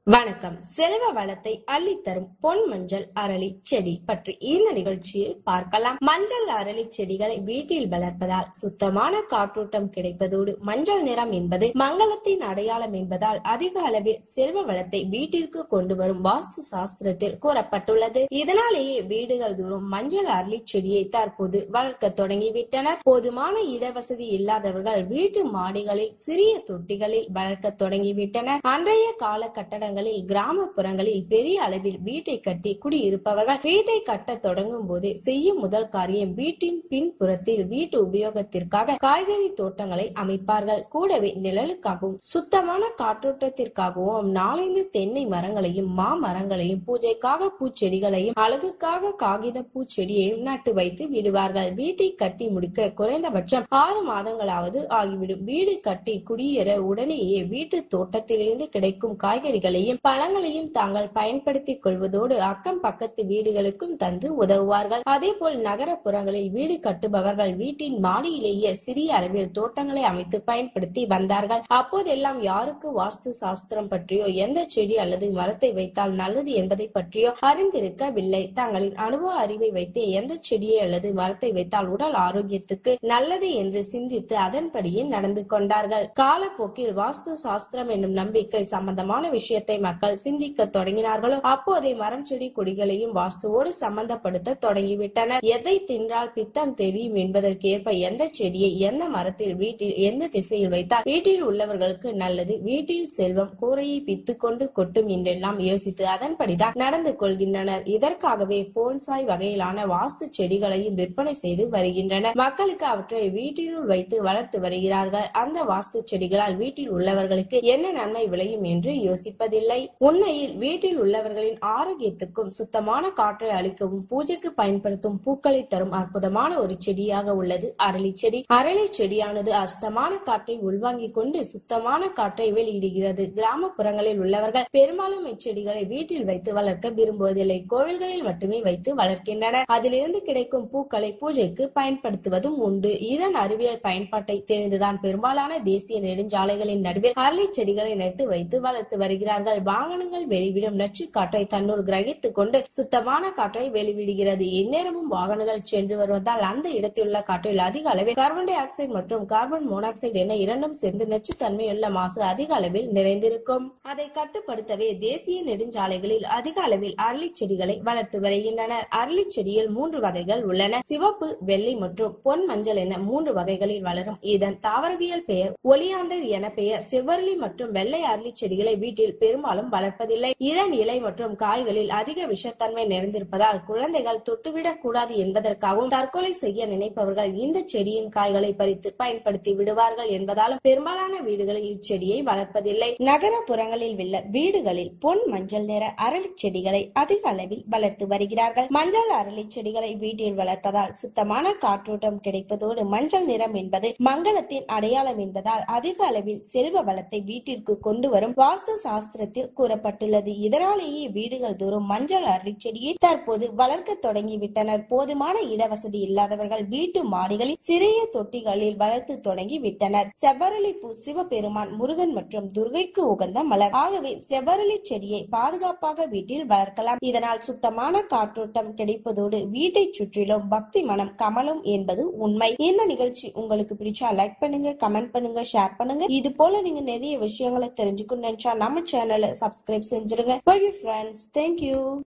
வணக்கம் செல்வ வளத்தை அள்ளித்தரும் பொன் மஞ்சள் அரளி செடி பற்றி இந்த நிகழ்ச்சியில் பார்க்கலாம் மஞ்சள் அரளி செடிகளை வீட்டில் வளர்ப்பதால் சுத்தமான காற்றோட்டம் கிடைப்பதோடு மஞ்சள் நிறம் என்பது மங்களத்தின் அடையாளம் என்பதால் அதிக அளவில் செல்வ வளத்தை வீட்டிற்கு கொண்டு வரும் வாஸ்து சாஸ்திரத்தில் கூறப்பட்டுள்ளது இதனாலேயே வீடுகள் தோறும் மஞ்சள் அரளி செடியை தற்போது வளர்க்க தொடங்கிவிட்டனர் போதுமான இடவசதி இல்லாதவர்கள் வீட்டு மாடிகளில் சிறிய தொட்டிகளில் வளர்க்க தொடங்கிவிட்டனர் அன்றைய கால கட்டடங்களில் கிராமப்புறங்களில் பெரிய அளவில் வீட்டை கட்டி குடியிருப்பவர்கள் வீட்டை கட்ட தொடங்கும் போதே செய்யும் முதல் காரியம் வீட்டின் பின்புறத்தில் வீட்டு உபயோகத்திற்காக காய்கறி தோட்டங்களை அமைப்பார்கள் கூடவே நிழலுக்காகவும் சுத்தமான காற்றோட்டத்திற்காகவும் நாலைந்து தென்னை மரங்களையும் மாமரங்களையும் பூஜைக்காக பூச்செடிகளையும் அழகுக்காக காகித பூச்செடியையும் நட்டு வைத்து விடுவார்கள் வீட்டை கட்டி முடிக்க குறைந்தபட்சம் ஆறு மாதங்களாவது ஆகிவிடும் வீடு கட்டி குடியேற உடனேயே வீட்டு தோட்டத்திலிருந்து கிடைக்கும் காய்கறிகளையும் பழங்களையும் தாங்கள் பயன்படுத்திக் கொள்வதோடு அக்கம் பக்கத்து வீடுகளுக்கும் தந்து உதவுவார்கள் அதேபோல் நகரப்புறங்களில் வீடு கட்டுபவர்கள் வீட்டின் மாடியிலேயே சிறிய அளவில் தோட்டங்களை அமைத்து பயன்படுத்தி வந்தார்கள் அப்போதெல்லாம் யாருக்கு வாஸ்து சாஸ்திரம் பற்றியோ எந்த செடி அல்லது மரத்தை வைத்தால் நல்லது என்பதை பற்றியோ அறிந்திருக்கவில்லை தங்களின் அனுபவ அறிவை வைத்தே எந்த செடியை அல்லது மரத்தை வைத்தால் உடல் ஆரோக்கியத்துக்கு நல்லது என்று சிந்தித்து அதன்படியே நடந்து கொண்டார்கள் காலப்போக்கில் வாஸ்து சாஸ்திரம் என்னும் நம்பிக்கை சம்பந்தமான விஷயத்தை மக்கள் சிந்திக்க தொடங்கினார்களோ அப்போதே மரம் செடி கொடிகளையும் வாஸ்துவோடு சம்பந்தப்படுத்த தொடங்கிவிட்டனர் எதை தின்றால் பித்தம் தெரியும் என்பதற்கேற்ப எந்த செடியை எந்த மரத்தில் வீட்டில் எந்த திசையில் வைத்தால் வீட்டில் உள்ளவர்களுக்கு நல்லது வீட்டில் செல்வம் கூரையை பித்து கொண்டு கொட்டும் என்றெல்லாம் யோசித்து அதன்படிதான் நடந்து கொள்கின்றனர் இதற்காகவே போன்சாய் வகையிலான வாஸ்து செடிகளையும் விற்பனை செய்து வருகின்றனர் மக்களுக்கு அவற்றை வீட்டினுள் வைத்து வளர்த்து வருகிறார்கள் அந்த வாஸ்து செடிகளால் வீட்டில் உள்ளவர்களுக்கு என்ன நன்மை விளையும் என்று யோசிப்பதில்லை உண்மையில் வீட்டில் உள்ளவர்களின் ஆரோக்கியத்துக்கும் சுத்தமான காற்றை அளிக்கவும் பூஜைக்கு பயன்படுத்தும் பூக்களை தரும் அற்புதமான ஒரு செடியாக உள்ளது அரளி செடி அரளி செடியானது அசுத்தமான காற்றை உள்வாங்கிக் கொண்டு சுத்தமான காற்றை வெளியிடுகிறது கிராமப்புறங்களில் உள்ளவர்கள் பெரும்பாலும் இச்செடிகளை வீட்டில் வைத்து வளர்க்க விரும்புவதில்லை கோவில்களில் மட்டுமே வைத்து வளர்க்கின்றனர் அதிலிருந்து கிடைக்கும் பூக்களை பூஜைக்கு பயன்படுத்துவதும் உண்டு இதன் அறிவியல் பயன்பாட்டை தெரிந்துதான் பெரும்பாலான தேசிய நெடுஞ்சாலைகளின் நடுவில் அரளி செடிகளை நட்டு வைத்து வளர்த்து வருகிறார்கள் வாகனங்கள் வெளிவிடும் நச்சு காற்றை தன்னுள் கிரகித்துக் கொண்டு சுத்தமான காற்றை வெளிவிடுகிறது எந்நேரமும் வாகனங்கள் சென்று வருவதால் அந்த இடத்தில் உள்ள காற்றில் அதிக அளவில் கார்பன் டை ஆக்சைடு மற்றும் கார்பன் மோனாக்சைடு என இரண்டும் சேர்ந்து நச்சுத்தன்மையுள்ள மாசு அதிக அளவில் நிறைந்திருக்கும் அதை கட்டுப்படுத்தவே தேசிய நெடுஞ்சாலைகளில் அதிக அளவில் அரளி செடிகளை வளர்த்து வருகின்றனர் அரளி செடியில் மூன்று வகைகள் உள்ளன சிவப்பு வெள்ளை மற்றும் பொன் மஞ்சள் என மூன்று வகைகளில் வளரும் இதன் தாவரவியல் பெயர் ஒலியாண்டர் என பெயர் செவ்வரளி மற்றும் வெள்ளை அரளி செடிகளை வீட்டில் பெரும்பாலும் வளர்ப்பதில்லை இதன் இலை மற்றும் காய்களில் அதிக விஷத்தன்மை நிறைந்திருப்பதால் குழந்தைகள் தொட்டுவிடக் கூடாது என்பதற்காகவும் தற்கொலை செய்ய நினைப்பவர்கள் இந்த செடியின் காய்களை பறித்து பயன்படுத்தி விடுவார்கள் என்பதாலும் பெரும்பாலான வீடுகளில் இச்செடியை வளர்ப்பதில்லை நகரப்புறங்களில் உள்ள வீடுகளில் பொன் மஞ்சள் நிற அரளி செடிகளை அதிக அளவில் வளர்த்து வருகிறார்கள் மஞ்சள் அரளி செடிகளை வீட்டில் வளர்ப்பதால் சுத்தமான காற்றோட்டம் கிடைப்பதோடு மஞ்சள் நிறம் என்பது மங்களத்தின் அடையாளம் என்பதால் அதிக அளவில் செல்வ வளத்தை வீட்டிற்கு கொண்டு வரும் வாஸ்து சாஸ்திரத்தில் கூறப்பட்டுள்ளது இதனாலேயே வீடுகள் தோறும் மஞ்சள் அரளி செடியை தற்போது வளர்க்க தொடங்கிவிட்டனர் போதுமான இடவசதி இல்லாதவர்கள் வீட்டு மாடிகளில் சிறிய தொட்டிகளில் வளர்த்து தொடங்கி விட்டனர் செவ்வரளி பூ சிவபெருமான் முருகன் மற்றும் துர்கைக்கு உகந்த மலர் ஆகவே செவ்வரளி செடியை பாதுகாப்பாக வீட்டில் வளர்க்கலாம் இதனால் சுத்தமான காற்றோட்டம் கிடைப்பதோடு வீட்டை சுற்றிலும் பக்தி மனம் கமலும் என்பது உண்மை இந்த நிகழ்ச்சி உங்களுக்கு பிடிச்சா லைக் பண்ணுங்க கமெண்ட் பண்ணுங்க ஷேர் பண்ணுங்க இது போல நீங்க நிறைய விஷயங்களை தெரிஞ்சுக்கணும் நினைச்சா நம்ம சேனலை சப்ஸ்கிரைப் செஞ்சிருங்க பை ஃப்ரெண்ட்ஸ் தேங்க்யூ